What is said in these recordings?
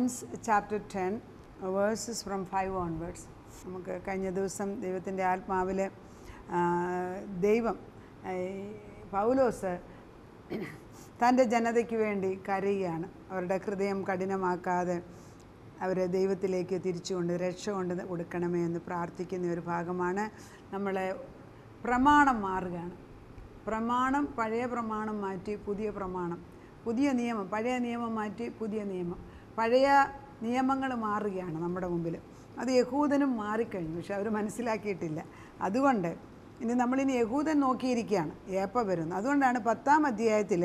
romance chapter ten verses from five onwards നമുക്ക് കഴിഞ്ഞ ദിവസം ദൈവത്തിൻ്റെ ആത്മാവിൽ ദൈവം ആ, ഈ പൗലോസ് തൻ്റെ ജനതയ്ക്ക് വേണ്ടി കരയുകയാണ് അവരുടെ ഹൃദയം കഠിനമാക്കാതെ അവരെ ദൈവത്തിലേക്ക് തിരിച്ചുകൊണ്ട് രക്ഷ കൊണ്ട് കൊടുക്കണമേ എന്ന് പ്രാർത്ഥിക്കുന്ന ഒരു ഭാഗമാണ് നമ്മളെ പ്രമാണം മാറുകയാണ് പ്രമാണം പഴയ പ്രമാണം മാറ്റി പുതിയ പ്രമാണം പുതിയ നിയമം പഴയ നിയമം മാറ്റി പുതിയ നിയമം പഴയ നിയമങ്ങൾ മാറുകയാണ് നമ്മുടെ മുമ്പിൽ അത് യഹൂദനും മാറിക്കഴിഞ്ഞു പക്ഷെ അവർ മനസ്സിലാക്കിയിട്ടില്ല അതുകൊണ്ട് ഇനി നമ്മളിനി യഹൂദൻ നോക്കിയിരിക്കുകയാണ് ഏപ്പ വരുന്നു അതുകൊണ്ടാണ് പത്താം അധ്യായത്തിൽ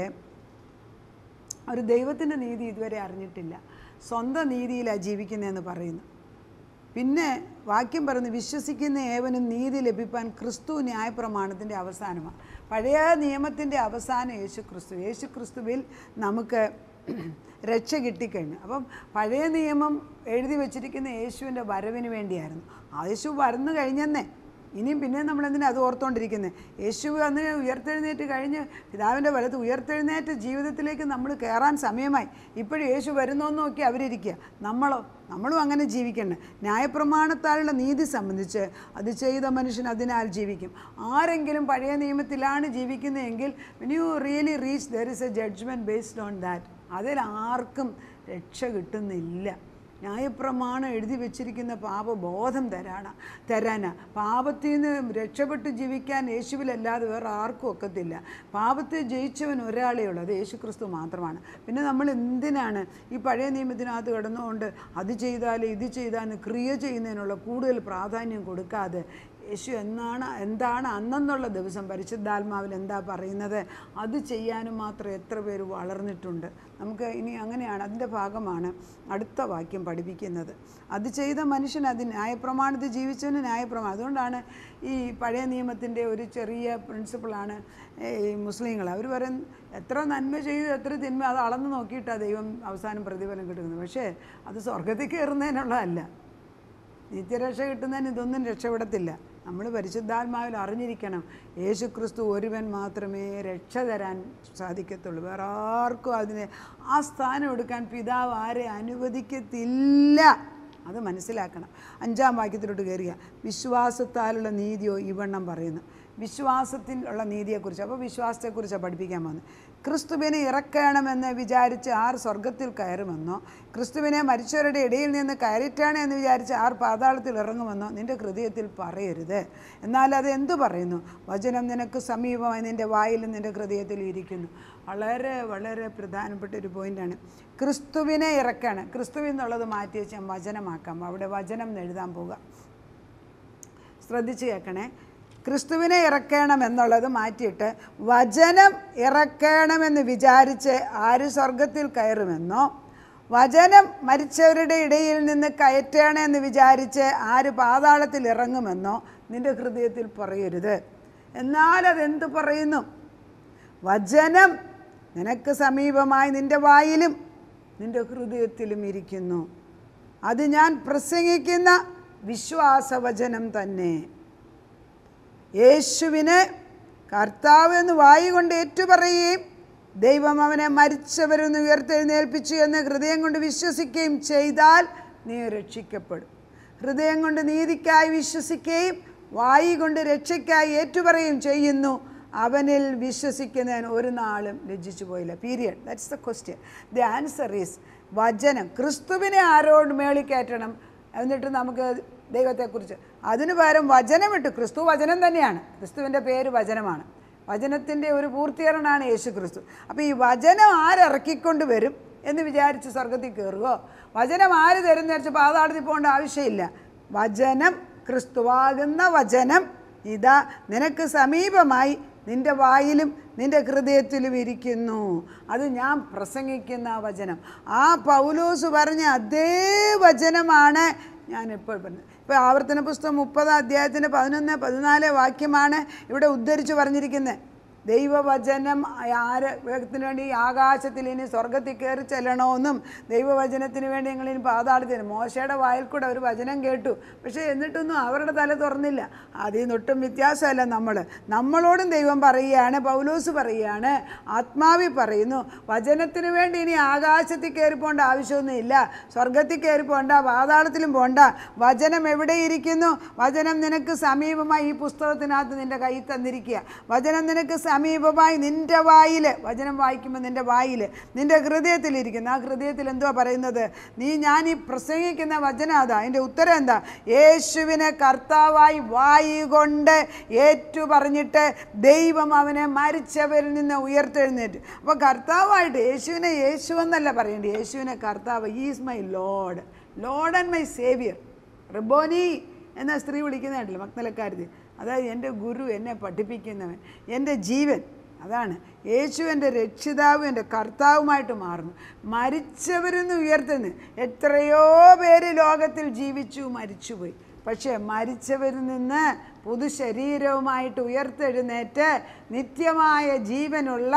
ഒരു ദൈവത്തിൻ്റെ നീതി ഇതുവരെ അറിഞ്ഞിട്ടില്ല സ്വന്തം നീതിയിലാണ് ജീവിക്കുന്നതെന്ന് പറയുന്നു പിന്നെ വാക്യം പറയുന്നു വിശ്വസിക്കുന്ന ഏവനും നീതി ലഭിപ്പാൻ ക്രിസ്തു ന്യായപ്രമാണത്തിൻ്റെ അവസാനമാണ് പഴയ നിയമത്തിൻ്റെ അവസാനം യേശു ക്രിസ്തു യേശു ക്രിസ്തുവിൽ നമുക്ക് രക്ഷ കിട്ടിക്കഴിഞ്ഞു അപ്പം പഴയ നിയമം എഴുതി വച്ചിരിക്കുന്ന യേശുവിൻ്റെ വരവിന് വേണ്ടിയായിരുന്നു ആ യേശു വരന്നു കഴിഞ്ഞെന്നേ ഇനിയും പിന്നെ നമ്മൾ എന്തിനാ അത് ഓർത്തുകൊണ്ടിരിക്കുന്നത് യേശു അന്ന് ഉയർത്തെഴുന്നേറ്റ് കഴിഞ്ഞ് പിതാവിൻ്റെ വലത്ത് ഉയർത്തെഴുന്നേറ്റ് ജീവിതത്തിലേക്ക് നമ്മൾ കയറാൻ സമയമായി ഇപ്പോഴും യേശു വരുന്നോന്ന് നോക്കി അവരിയ്ക്കുക നമ്മളോ നമ്മളും അങ്ങനെ ജീവിക്കണം ന്യായപ്രമാണത്താലുള്ള നീതി സംബന്ധിച്ച് അത് ചെയ്ത മനുഷ്യൻ അതിനാൽ ജീവിക്കും ആരെങ്കിലും പഴയ നിയമത്തിലാണ് ജീവിക്കുന്നതെങ്കിൽ when you really reach there is a judgement based on that അതിൽ ആർക്കും രക്ഷ കിട്ടുന്നില്ല ന്യായപ്രമാണം എഴുതി വെച്ചിരിക്കുന്ന പാപബോധം തരാന തരാനാ പാപത്തിൽ നിന്ന് രക്ഷപ്പെട്ട് ജീവിക്കാൻ യേശുവിലല്ലാതെ വേറെ ആർക്കും ഒക്കത്തില്ല പാപത്തെ ജയിച്ചവൻ ഒരാളേ ഉള്ളൂ അത് യേശു ക്രിസ്തു മാത്രമാണ് പിന്നെ നമ്മൾ എന്തിനാണ് ഈ പഴയ നിയമത്തിനകത്ത് കിടന്നുകൊണ്ട് അത് ചെയ്താൽ ഇത് ചെയ്താൽ ക്രിയ ചെയ്യുന്നതിനുള്ള കൂടുതൽ പ്രാധാന്യം കൊടുക്കാതെ യേശു എന്നാണ് എന്താണ് അന്നെന്നുള്ള ദിവസം പരിശുദ്ധാത്മാവിൽ എന്താ പറയുന്നത് അത് ചെയ്യാനും മാത്രം എത്ര പേര് വളർന്നിട്ടുണ്ട് നമുക്ക് ഇനി അങ്ങനെയാണ് അതിൻ്റെ ഭാഗമാണ് അടുത്ത വാക്യം പഠിപ്പിക്കുന്നത് അത് ചെയ്ത മനുഷ്യൻ അത് ന്യായപ്രമാണത്തിൽ ജീവിച്ചവന് ന്യായപ്രമാണം അതുകൊണ്ടാണ് ഈ പഴയ നിയമത്തിൻ്റെ ഒരു ചെറിയ പ്രിൻസിപ്പിളാണ് ഈ മുസ്ലിങ്ങൾ അവർ പറയും എത്ര നന്മ ചെയ്തു എത്ര തിന്മ അത് അളന്ന് നോക്കിയിട്ടാണ് ദൈവം അവസാനം പ്രതിഫലം കിട്ടുന്നത് പക്ഷേ അത് സ്വർഗത്തിൽ കയറുന്നതിനുള്ളതല്ല നിത്യരക്ഷ കിട്ടുന്നതിന് ഇതൊന്നും രക്ഷപ്പെടത്തില്ല നമ്മൾ പരിശുദ്ധാത്മാവിൽ അറിഞ്ഞിരിക്കണം യേശു ക്രിസ്തു ഒരുവൻ മാത്രമേ രക്ഷ തരാൻ സാധിക്കത്തുള്ളൂ വേറെ ആർക്കും അതിന് ആ സ്ഥാനം എടുക്കാൻ പിതാവ് ആരെ അനുവദിക്കത്തില്ല അത് മനസ്സിലാക്കണം അഞ്ചാം വാക്യത്തിലോട്ട് കയറിയ വിശ്വാസത്താലുള്ള നീതിയോ ഇവണ്ണം പറയുന്നു വിശ്വാസത്തിലുള്ള നീതിയെക്കുറിച്ച് അപ്പോൾ വിശ്വാസത്തെക്കുറിച്ചാണ് പഠിപ്പിക്കാൻ പോകുന്നത് ക്രിസ്തുവിനെ ഇറക്കണമെന്ന് വിചാരിച്ച് ആർ സ്വർഗത്തിൽ കയറുമെന്നോ ക്രിസ്തുവിനെ മരിച്ചവരുടെ ഇടയിൽ നിന്ന് കയറിറ്റാണ് എന്ന് വിചാരിച്ച് ആർ പാതാളത്തിൽ ഇറങ്ങുമെന്നോ നിൻ്റെ ഹൃദയത്തിൽ പറയരുത് എന്നാൽ അത് എന്തു പറയുന്നു വചനം നിനക്ക് സമീപമായി നിൻ്റെ വായിലും നിൻ്റെ ഹൃദയത്തിലും ഇരിക്കുന്നു വളരെ വളരെ പ്രധാനപ്പെട്ട ഒരു പോയിൻ്റാണ് ക്രിസ്തുവിനെ ഇറക്കാണ് ക്രിസ്തുവിൽ നിന്നുള്ളത് മാറ്റി വെച്ച് ഞാൻ വചനമാക്കാം അവിടെ വചനം എന്ന് എഴുതാൻ പോകുക ശ്രദ്ധിച്ച് കേൾക്കണേ ക്രിസ്തുവിനെ ഇറക്കണം എന്നുള്ളത് മാറ്റിയിട്ട് വചനം ഇറക്കണമെന്ന് വിചാരിച്ച് ആര് സ്വർഗത്തിൽ കയറുമെന്നോ വചനം മരിച്ചവരുടെ ഇടയിൽ നിന്ന് കയറ്റണമെന്ന് വിചാരിച്ച് ആര് പാതാളത്തിൽ ഇറങ്ങുമെന്നോ നിൻ്റെ ഹൃദയത്തിൽ പറയരുത് എന്നാൽ അതെന്ത് പറയുന്നു വചനം നിനക്ക് സമീപമായി നിൻ്റെ വായിലും നിൻ്റെ ഹൃദയത്തിലും ഇരിക്കുന്നു അത് ഞാൻ പ്രസംഗിക്കുന്ന വിശ്വാസവചനം തന്നെ യേശുവിന് കർത്താവ് എന്ന് വായി കൊണ്ട് ഏറ്റുപറയുകയും ദൈവം അവനെ മരിച്ചവരിൽ നിന്ന് ഉയർത്തെഴുന്നേൽപ്പിച്ചു എന്ന് ഹൃദയം കൊണ്ട് വിശ്വസിക്കുകയും ചെയ്താൽ നീ രക്ഷിക്കപ്പെടും ഹൃദയം കൊണ്ട് നീതിക്കായി വിശ്വസിക്കുകയും വായി കൊണ്ട് രക്ഷയ്ക്കായി ഏറ്റുപറയുകയും ചെയ്യുന്നു അവനിൽ വിശ്വസിക്കുന്നതിന് ഒരു നാളും ലജ്ജിച്ചു പോയില്ല period that's the question the answer is വചനം ക്രിസ്തുവിനെ ആരോട് മേളിക്കയറ്റണം എന്നിട്ട് നമുക്ക് ദൈവത്തെക്കുറിച്ച് അതിന് പകരം വചനമിട്ട് ക്രിസ്തു വചനം തന്നെയാണ് ക്രിസ്തുവിൻ്റെ പേര് വചനമാണ് വചനത്തിൻ്റെ ഒരു പൂർത്തീകരണമാണ് യേശു ക്രിസ്തു അപ്പോൾ ഈ വചനം ആരിറക്കിക്കൊണ്ട് വരും എന്ന് വിചാരിച്ച് സ്വർഗത്തിൽ കയറുകയോ വചനം ആര് തരും എന്ന് വെച്ചാൽ പാതാളത്തിൽ പോകേണ്ട ആവശ്യമില്ല വചനം ക്രിസ്തുവാകുന്ന വചനം ഇതാ നിനക്ക് സമീപമായി നിൻ്റെ വായിലും നിൻ്റെ ഹൃദയത്തിലും ഇരിക്കുന്നു അത് ഞാൻ പ്രസംഗിക്കുന്ന ആ വചനം ആ പൗലോസ് പറഞ്ഞ അതേ വചനമാണ് ഞാൻ ഇപ്പോൾ പറഞ്ഞത് ഇപ്പോൾ ആവർത്തന പുസ്തകം മുപ്പതാം അധ്യായത്തിൻ്റെ പതിനൊന്ന് പതിനാല് വാക്യമാണ് ഇവിടെ ഉദ്ധരിച്ച് പറഞ്ഞിരിക്കുന്നത് ദൈവവചനം ആര് വേഗത്തിന് വേണ്ടി ആകാശത്തിൽ ഇനി സ്വർഗത്തിൽ കയറി ചെല്ലണമെന്നും ദൈവവചനത്തിന് വേണ്ടി ഞങ്ങൾ ഇനി പാതാളത്തിന് മോശയുടെ വായിൽ കൂടെ ഒരു വചനം കേട്ടു പക്ഷേ എന്നിട്ടൊന്നും അവരുടെ തല തുറന്നില്ല അതിൽ നിന്നൊട്ടും വ്യത്യാസമല്ല നമ്മൾ നമ്മളോടും ദൈവം പറയുകയാണ് പൗലോസ് പറയുകയാണ് ആത്മാവി പറയുന്നു വചനത്തിന് വേണ്ടി ഇനി ആകാശത്തിൽ കയറി പോകേണ്ട ആവശ്യമൊന്നുമില്ല സ്വർഗത്തിൽ കയറി പോകണ്ട പാതാളത്തിലും പോകണ്ട വചനം എവിടെ ഇരിക്കുന്നു വചനം നിനക്ക് സമീപമായി ഈ പുസ്തകത്തിനകത്ത് നിൻ്റെ കയ്യിൽ തന്നിരിക്കുക വചനം നിനക്ക് സമീപമായി നിൻ്റെ വായിൽ വചനം വായിക്കുമ്പോൾ നിൻ്റെ വായിൽ നിൻ്റെ ഹൃദയത്തിലിരിക്കുന്നു ആ ഹൃദയത്തിൽ എന്തുവാ പറയുന്നത് നീ ഞാൻ ഈ പ്രസംഗിക്കുന്ന വചനം അതാ അതിൻ്റെ ഉത്തരം എന്താ യേശുവിനെ കർത്താവായി വായി കൊണ്ട് ഏറ്റു പറഞ്ഞിട്ട് ദൈവം അവനെ മരിച്ചവരിൽ നിന്ന് ഉയർത്തെഴുന്നേറ്റ് അപ്പോൾ കർത്താവായിട്ട് യേശുവിനെ യേശു എന്നല്ല പറയേണ്ടത് യേശുവിനെ കർത്താവ് is my lord lord and my saviour റിബോനി എന്ന സ്ത്രീ വിളിക്കുന്ന കേട്ടില്ല മക്തലക്കാരത്തി അതായത് എൻ്റെ ഗുരു എന്നെ പഠിപ്പിക്കുന്നവൻ എൻ്റെ ജീവൻ അതാണ് യേശു എൻ്റെ രക്ഷിതാവും എൻ്റെ കർത്താവുമായിട്ട് മാറുന്നു മരിച്ചവരിൽ നിന്ന് ഉയർത്തുന്നു എത്രയോ പേര് ലോകത്തിൽ ജീവിച്ചു മരിച്ചുപോയി പക്ഷേ മരിച്ചവരിൽ നിന്ന് പുതുശരീരവുമായിട്ട് ഉയർത്തെഴുന്നേറ്റ് നിത്യമായ ജീവനുള്ള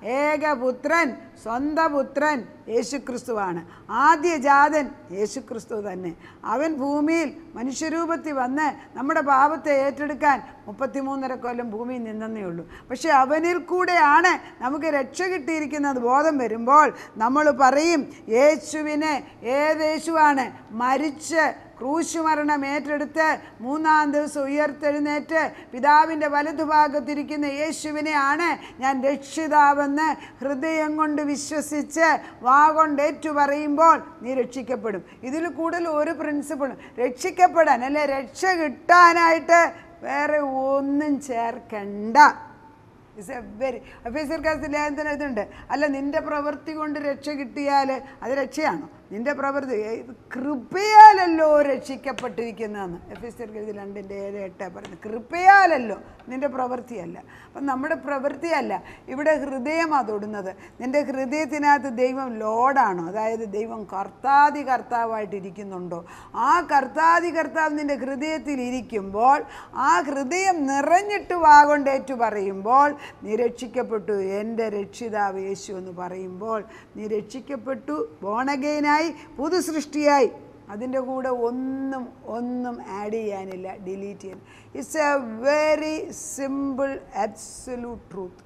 ഏകപുത്രൻ സ്വന്തം പുത്രൻ യേശുക്രിസ്തുവാണ് ആദ്യജാതൻ യേശുക്രിസ്തു തന്നെ അവൻ ഭൂമിയിൽ മനുഷ്യരൂപത്തിൽ വന്ന് നമ്മുടെ പാപത്തെ ഏറ്റെടുക്കാൻ മുപ്പത്തിമൂന്നര കൊല്ലം ഭൂമിയിൽ നിന്നേ ഉള്ളൂ പക്ഷേ അവനിൽ കൂടെയാണ് നമുക്ക് രക്ഷ കിട്ടിയിരിക്കുന്നത് ബോധം വരുമ്പോൾ നമ്മൾ പറയും യേശുവിനെ ഏതേശുവാണ് മരിച്ച് ക്രൂശ് മരണം ഏറ്റെടുത്ത് മൂന്നാം ദിവസം ഉയർത്തെഴുന്നേറ്റ് പിതാവിൻ്റെ വലതുഭാഗത്തിരിക്കുന്ന യേശുവിനെയാണ് ഞാൻ രക്ഷിതാവെന്ന് ഹൃദയം കൊണ്ട് വിശ്വസിച്ച് വാ കൊണ്ട് ഏറ്റു പറയുമ്പോൾ നീ രക്ഷിക്കപ്പെടും ഇതിൽ കൂടുതൽ ഒരു പ്രിൻസിപ്പിളും രക്ഷിക്കപ്പെടാൻ അല്ലെ രക്ഷ കിട്ടാനായിട്ട് വേറെ ഒന്നും ചേർക്കണ്ട ഇറ്റ്സ് എ വെരി അഫീസർക്കാസ് ലേഖനത്തിന് ഇതുണ്ട് അല്ല നിൻ്റെ പ്രവൃത്തി കൊണ്ട് രക്ഷ കിട്ടിയാൽ അത് രക്ഷയാണോ നിൻ്റെ പ്രവൃത്തി ഏ, കൃപയാലല്ലോ രക്ഷിക്കപ്പെട്ടിരിക്കുന്നതെന്ന് എഫീസർ കരുതി രണ്ടിൻ്റെ ഏഴ് എട്ട് പറഞ്ഞു കൃപയാലല്ലോ നിൻ്റെ പ്രവൃത്തിയല്ല അപ്പം നമ്മുടെ പ്രവൃത്തിയല്ല ഇവിടെ ഹൃദയമാണ് തൊടുന്നത് നിൻ്റെ ഹൃദയത്തിനകത്ത് ദൈവം ലോഡാണോ അതായത് ദൈവം കർത്താതി കർത്താവായിട്ട് ഇരിക്കുന്നുണ്ടോ ആ കർത്താതി കർത്താവ് നിൻ്റെ ഹൃദയത്തിൽ ഇരിക്കുമ്പോൾ ആ ഹൃദയം നിറഞ്ഞിട്ട് വാഗൊണ്ടേറ്റു പറയുമ്പോൾ നീ രക്ഷിക്കപ്പെട്ടു എൻ്റെ രക്ഷിതാവ് യേശു എന്ന് പറയുമ്പോൾ നീ രക്ഷിക്കപ്പെട്ടു ബോണഗെയിനായി പുതു സൃഷ്ടിയായി അതിൻ്റെ കൂടെ ഒന്നും ഒന്നും ആഡ് ചെയ്യാനില്ല ഡിലീറ്റ് ചെയ്യാൻ it's a very simple absolute truth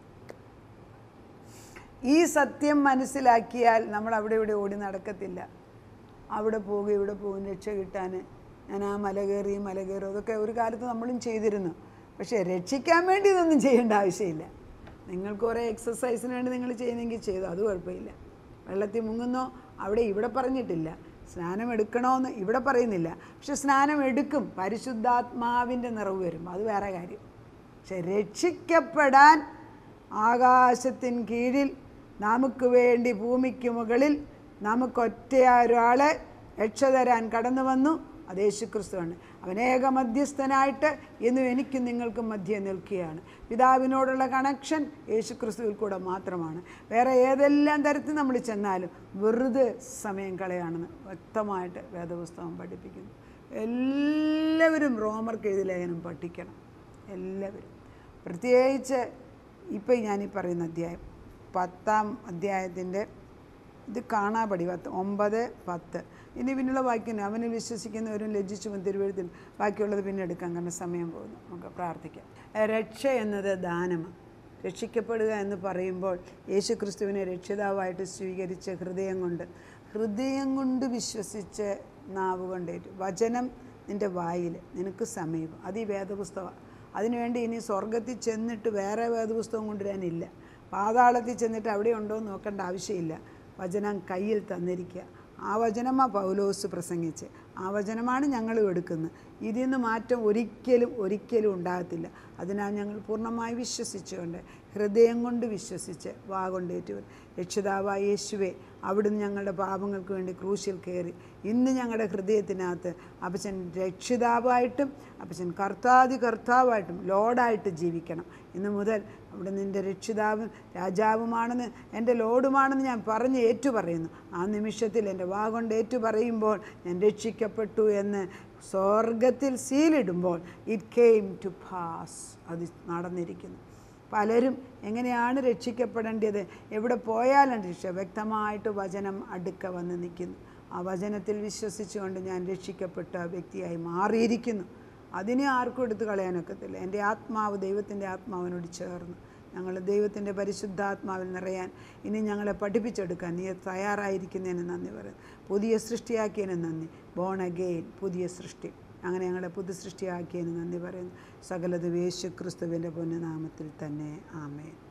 ഈ സത്യം മനസ്സിലാക്കിയാൽ നമ്മൾ അവിടെ ഇവിടെ ഓടി നടക്കത്തില്ല അവിടെ പോകും ഇവിടെ പോകും രക്ഷ കിട്ടാൻ ഞാൻ ആ മല കയറി ഈ മല കയറി അതൊക്കെ ഒരു കാലത്ത് നമ്മളും ചെയ്തിരുന്നു പക്ഷേ രക്ഷിക്കാൻ വേണ്ടി ഇതൊന്നും ചെയ്യേണ്ട ആവശ്യമില്ല നിങ്ങൾക്ക് കുറേ എക്സസൈസിന് വേണ്ടി നിങ്ങൾ ചെയ്യുന്നെങ്കിൽ ചെയ്തു അത് കുഴപ്പമില്ല വെള്ളത്തിൽ മുങ്ങുന്നോ അവിടെ ഇവിടെ പറഞ്ഞിട്ടില്ല സ്നാനം എടുക്കണമെന്ന് ഇവിടെ പറയുന്നില്ല പക്ഷെ സ്നാനം എടുക്കും പരിശുദ്ധാത്മാവിൻ്റെ നിറവ് വരും അത് വേറെ കാര്യം പക്ഷെ രക്ഷിക്കപ്പെടാൻ ആകാശത്തിൻ കീഴിൽ നമുക്ക് വേണ്ടി ഭൂമിക്ക് മുകളിൽ നമുക്കൊറ്റയായ ഒരാളെ രക്ഷ തരാൻ കടന്നു വന്നു അത് യേശുക്രിസ്തുവാണ് അവൻ ഏക മധ്യസ്ഥനായിട്ട് എന്നും എനിക്കും നിങ്ങൾക്കും മധ്യേ നിൽക്കുകയാണ് പിതാവിനോടുള്ള കണക്ഷൻ യേശുക്രിസ്തുവിൽ കൂടെ മാത്രമാണ് വേറെ ഏതെല്ലാം തരത്തിൽ നമ്മൾ ചെന്നാലും വെറുതെ സമയം കളയാണെന്ന് വ്യക്തമായിട്ട് വേദപുസ്തകം പഠിപ്പിക്കുന്നു എല്ലാവരും റോമർക്ക് എഴുതി ലേഖനം പഠിക്കണം എല്ലാവരും പ്രത്യേകിച്ച് ഇപ്പം ഞാനീ പറയുന്ന അധ്യായം പത്താം അധ്യായത്തിൻ്റെ ഇത് കാണാപടി പത്ത് ഒമ്പത് പത്ത് ഇനി പിന്നുള്ള വാക്യം അവനിൽ വിശ്വസിക്കുന്നവരും ലജ്ജിച്ചു തിരുവഴുത്തിൽ ബാക്കിയുള്ളത് പിന്നെ എടുക്കാം കാരണം സമയം പോകുന്നു നമുക്ക് പ്രാർത്ഥിക്കാം രക്ഷ എന്നത് ദാനമാണ് രക്ഷിക്കപ്പെടുക എന്ന് പറയുമ്പോൾ യേശു ക്രിസ്തുവിനെ രക്ഷിതാവായിട്ട് സ്വീകരിച്ച് ഹൃദയം കൊണ്ട് ഹൃദയം കൊണ്ട് വിശ്വസിച്ച് നാവ് കൊണ്ടേറ്റു വചനം നിൻ്റെ വായിൽ നിനക്ക് സമീപം അത് ഈ വേദപുസ്തകമാണ് അതിനുവേണ്ടി ഇനി സ്വർഗത്തിൽ ചെന്നിട്ട് വേറെ വേദപുസ്തകം കൊണ്ടുവരാനില്ല പാതാളത്തിൽ ചെന്നിട്ട് അവിടെ ഉണ്ടോ എന്ന് നോക്കേണ്ട ആവശ്യമില്ല വചനം കയ്യിൽ തന്നിരിക്കുക ആ വചനമാണ് പൗലോസ് പ്രസംഗിച്ച് ആ വചനമാണ് ഞങ്ങളും എടുക്കുന്നത് ഇതിൽ നിന്ന് മാറ്റം ഒരിക്കലും ഒരിക്കലും ഉണ്ടാകത്തില്ല അതിനാൽ ഞങ്ങൾ പൂർണ്ണമായി വിശ്വസിച്ചുകൊണ്ട് ഹൃദയം കൊണ്ട് വിശ്വസിച്ച് വാ കൊണ്ടേറ്റു രക്ഷിതാവായ യേശുവെ അവിടുന്ന് ഞങ്ങളുടെ പാപങ്ങൾക്ക് വേണ്ടി ക്രൂശിൽ കയറി ഇന്ന് ഞങ്ങളുടെ ഹൃദയത്തിനകത്ത് അപ്പച്ചൻ രക്ഷിതാവായിട്ടും അപ്പച്ചൻ കർത്താതി കർത്താവായിട്ടും ലോഡായിട്ട് ജീവിക്കണം ഇന്ന് മുതൽ അവിടെ നിൻ്റെ രക്ഷിതാവും രാജാവുമാണെന്ന് എൻ്റെ ലോഡുമാണെന്ന് ഞാൻ പറഞ്ഞ് ഏറ്റു പറയുന്നു ആ നിമിഷത്തിൽ എൻ്റെ വാ കൊണ്ട് ഏറ്റു പറയുമ്പോൾ ഞാൻ രക്ഷിക്കപ്പെട്ടു എന്ന് സ്വർഗത്തിൽ സീലിടുമ്പോൾ ഇറ്റ് കെയിം ടു പാസ് അത് നടന്നിരിക്കുന്നു പലരും എങ്ങനെയാണ് രക്ഷിക്കപ്പെടേണ്ടത് എവിടെ പോയാലും രക്ഷ വ്യക്തമായിട്ട് വചനം അടുക്ക വന്ന് നിൽക്കുന്നു ആ വചനത്തിൽ വിശ്വസിച്ചുകൊണ്ട് ഞാൻ രക്ഷിക്കപ്പെട്ട വ്യക്തിയായി മാറിയിരിക്കുന്നു അതിനെ ആർക്കും എടുത്തു കളയാനൊക്കത്തില്ല എൻ്റെ ആത്മാവ് ദൈവത്തിൻ്റെ ആത്മാവിനോട് ചേർന്നു ഞങ്ങൾ ദൈവത്തിൻ്റെ പരിശുദ്ധാത്മാവിൽ നിറയാൻ ഇനി ഞങ്ങളെ പഠിപ്പിച്ചെടുക്കാൻ നീ തയ്യാറായിരിക്കുന്നതിന് നന്ദി പറയുന്നു പുതിയ സൃഷ്ടിയാക്കിയതിന് നന്ദി ബോൺ അഗെയിൻ പുതിയ സൃഷ്ടി അങ്ങനെ ഞങ്ങളെ പുതു സൃഷ്ടിയാക്കിയതിന് നന്ദി പറയുന്നു സകലത് യേശു ക്രിസ്തുവിൻ്റെ പൊന്നുനാമത്തിൽ തന്നെ ആമേൻ